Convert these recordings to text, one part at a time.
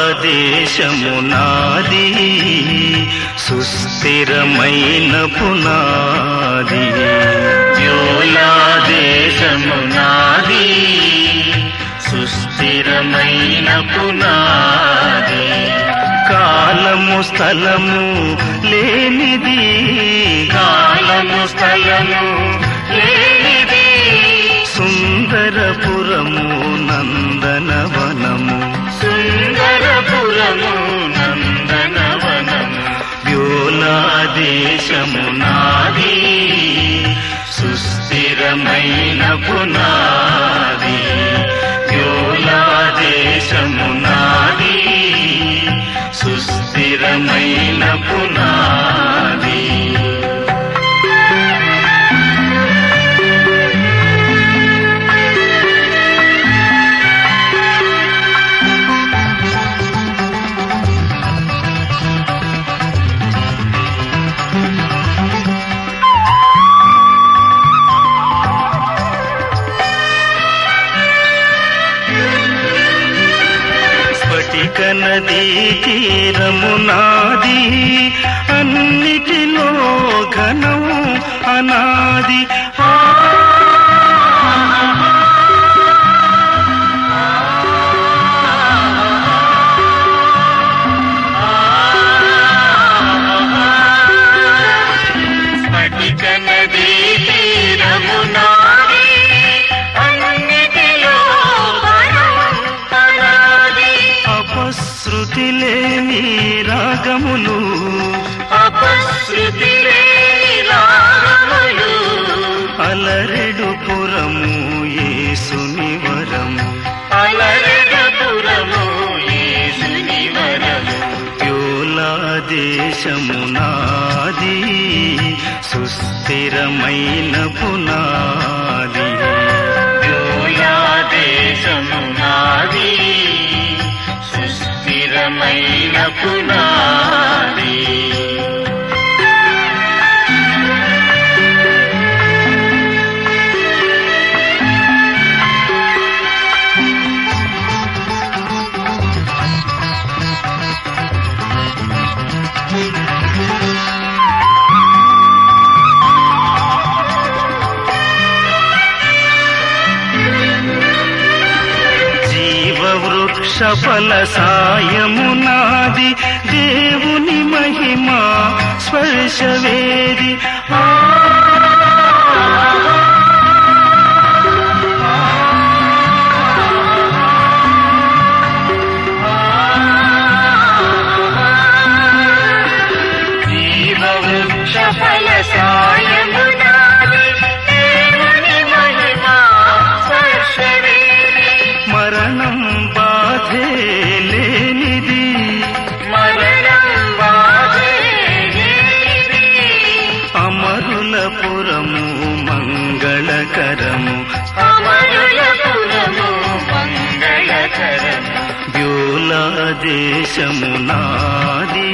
దేశము నాది సుస్థిరమైన పునాది యోలా దేశము నాది సుస్థిరమైన పునాది కాలము స్థలము లేనిది కాలము స్థలము లేనిది సుందరపురము నందనవనము సుందరపురము నందనవనము వ్యోలా దేశము నాది సుస్థిరమైన పునాది యోలా దేశము నాది సుస్థిరమైన పునాది స్ఫటిక నదీ తీరము నాది అన్నిటిలో ఘనము అనాది ఆ స్ఫటిక నదీ తీరము నాది అన్నిటిలో వరం అనాది అపశృతి లేని రాగములు అపశృతి లేని రాగములు అలరెడు పురము యేసుని వరము అలరడపురము యేసుని వరము యోలా దేశము నాది సుస్థిరమైన పునాది యోయా దేశము నాది సుస్థిరమైన పునాది జీవవృక్ష ఫల సాయము నాది దేవుని మహిమా స్పర్శవేది ఆ జీవవృక్ష ఫల సాయము నాది దేవుని మహిమా స్పర్శవేది మరణం బాధే లేనిది మరణం బాధే లేనిది. అమరుల పురము మంగళకరము అమరులపురము మంగళకరము వ్యోలా దేశము నాది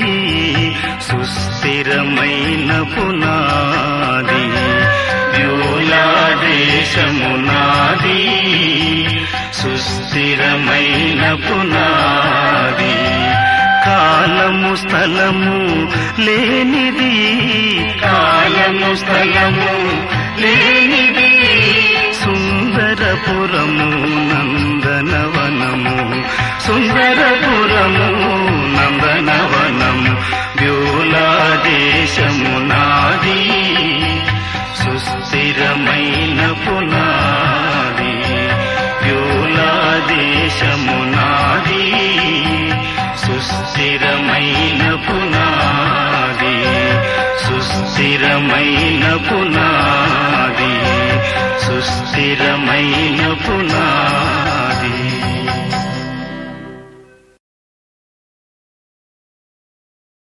సుస్థిరమైన పునాది వ్యోలా దేశము నాది సుస్థిరమైన పునాది కాలము స్థలము లేనిది కాలము స్థలము లేనిది సుందరపురము నందనవనము సుందరపురము నందనవనము వ్యోలా దేశము నాది సుస్థిరమైన పునాది వ్యోలా దేశము నాది సుస్థిరమైన పునాది సుస్థిరమైన పునాది సుస్థిరమైన పునాది